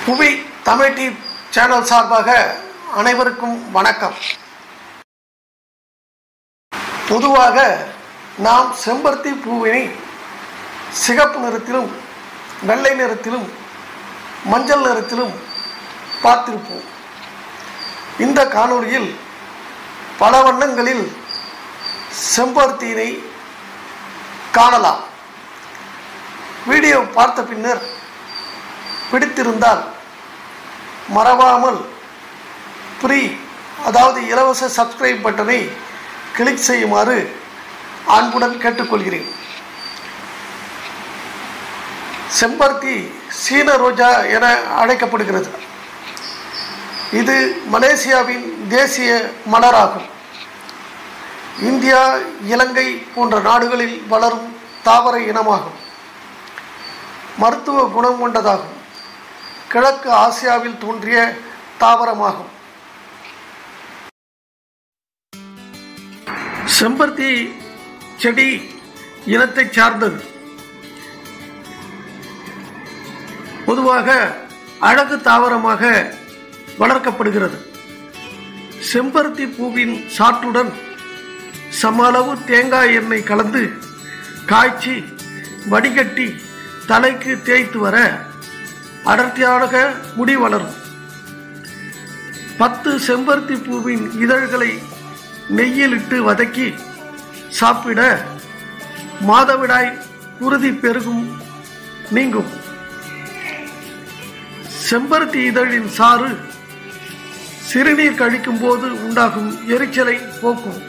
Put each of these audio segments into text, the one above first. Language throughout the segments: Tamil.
புவி தமிழ் டி சேனல் சார்பாக அனைவருக்கும் வணக்கம் பொதுவாக நாம் செம்பருத்தி பூவினை சிகப்பு நிறத்திலும் வெள்ளை நிறத்திலும் மஞ்சள் நிறத்திலும் பார்த்திருப்போம் இந்த காணொளியில் பல வண்ணங்களில் செம்பருத்தியினை காணலாம் வீடியோ பார்த்த பின்னர் பிடித்திருந்தால் மறவாமல் ஃப்ரீ அதாவது இலவச சப்ஸ்கிரைப் பட்டனை கிளிக் செய்யுமாறு அன்புடன் கேட்டுக்கொள்கிறேன் செம்பருத்தி சீன ரோஜா என அழைக்கப்படுகிறது இது மலேசியாவின் தேசிய மலராகும் இந்தியா இலங்கை போன்ற நாடுகளில் வளரும் தாவர இனமாகும் மருத்துவ குணம் கொண்டதாகும் கிழக்கு ஆசியாவில் தோன்றிய தாவரமாகும் செம்பருத்தி செடி இனத்தை சார்ந்தது பொதுவாக அழகு தாவரமாக வளர்க்கப்படுகிறது செம்பருத்தி பூவின் சாற்றுடன் சம அளவு தேங்காய் எண்ணெய் கலந்து காய்ச்சி வடிகட்டி தலைக்கு தேய்த்து வர அடர்த்தியாக முடி வளரும் பத்து செம்பருத்தி பூவின் இதழ்களை நெய்யில் இட்டு வதக்கி சாப்பிட மாதவிடாய் குருதி பெருகும் நீங்கும் செம்பருத்தி இதழின் சாறு சிறுநீர் கழிக்கும் போது உண்டாகும் எரிச்சலை போக்கும்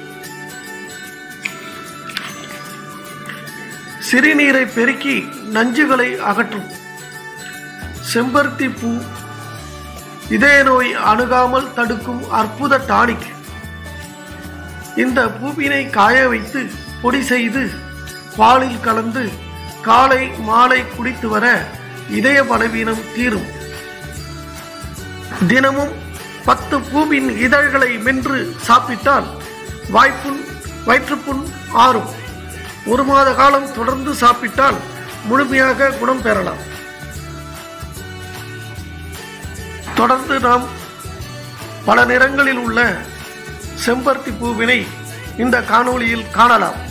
சிறுநீரை பெருக்கி நஞ்சுகளை அகற்றும் செம்பருத்தி பூ இதய நோய் அணுகாமல் தடுக்கும் அற்புத டானிக் இந்த பூவினை காய வைத்து பொடி செய்து பாலில் கலந்து காலை மாலை குடித்து வர இதய பலவீனம் தீரும் தினமும் பத்து பூவின் இதழ்களை மென்று சாப்பிட்டால் வாய்ப்புண் வயிற்றுப்புண் ஆறும் ஒரு மாத காலம் தொடர்ந்து சாப்பிட்டால் முழுமையாக குணம் பெறலாம் தொடர்ந்து நாம் பல நிறங்களில் உள்ள செம்பருத்தி பூவினை இந்த காணொளியில் காணலாம்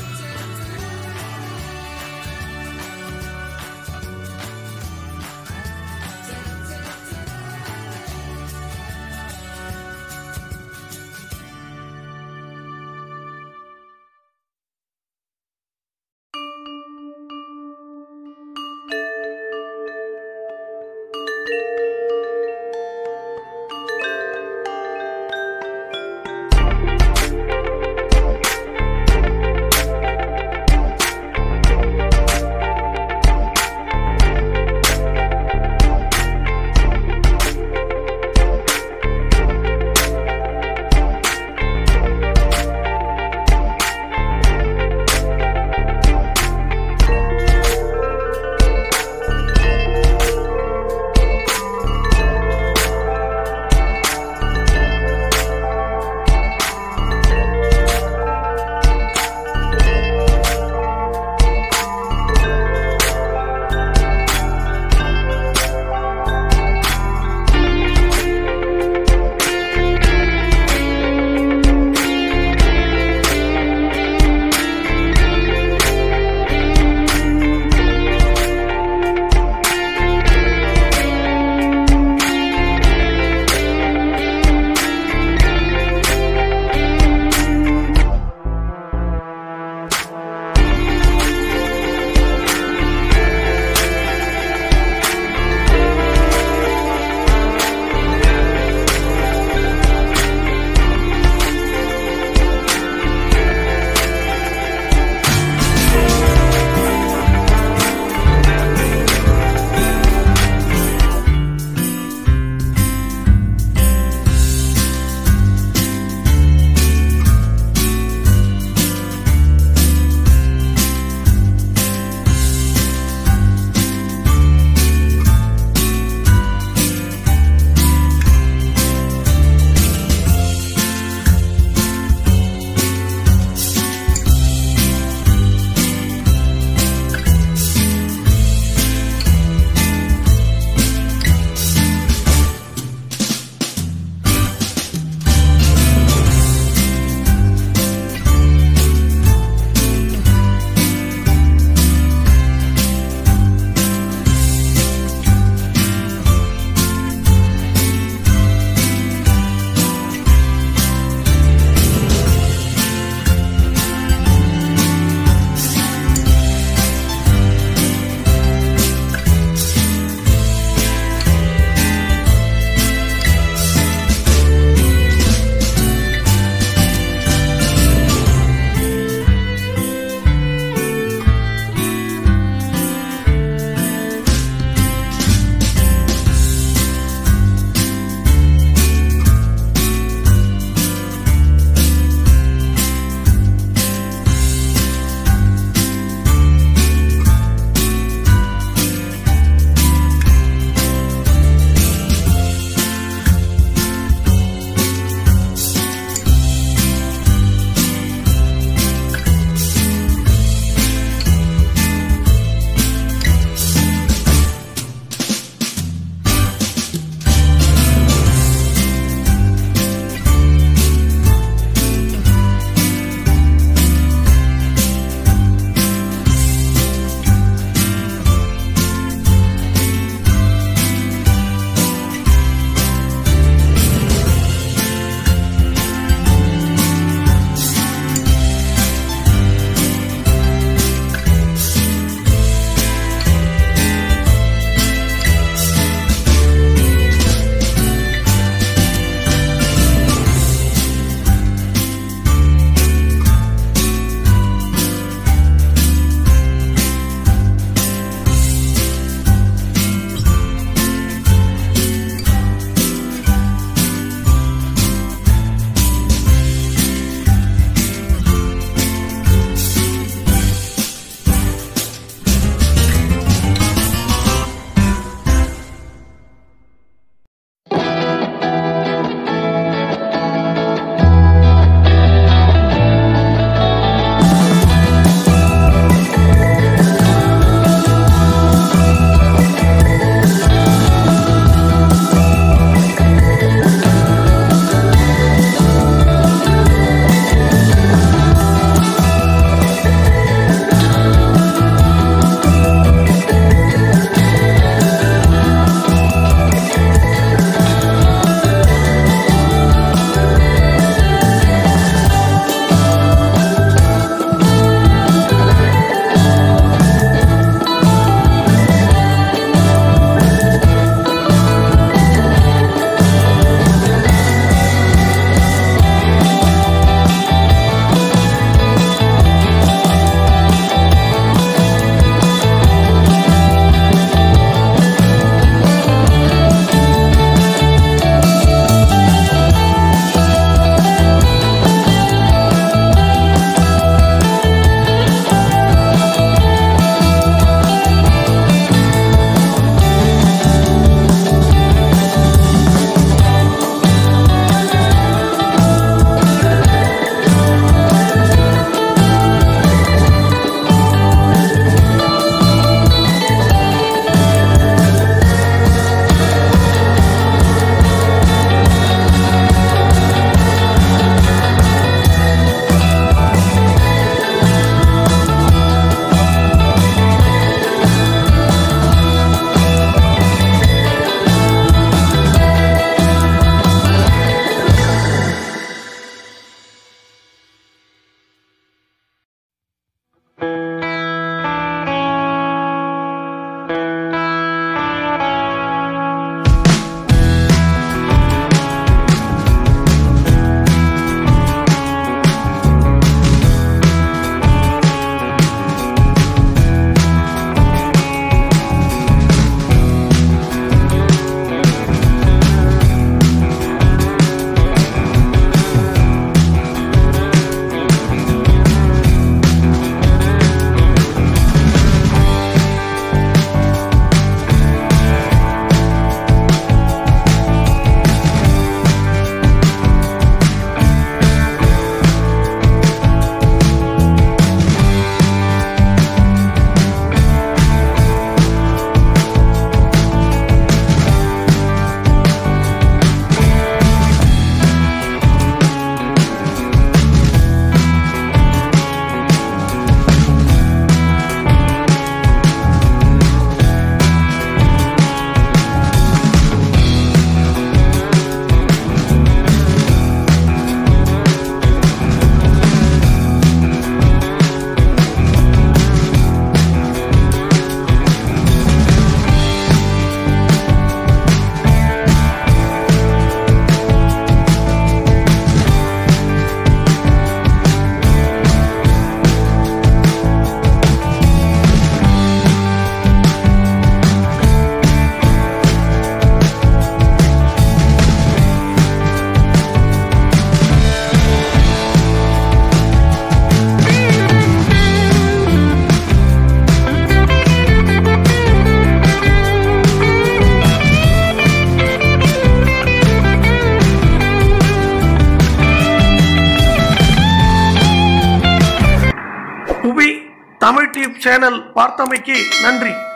தமிழ் டியூப் சேனல் பார்த்தமைக்கு நன்றி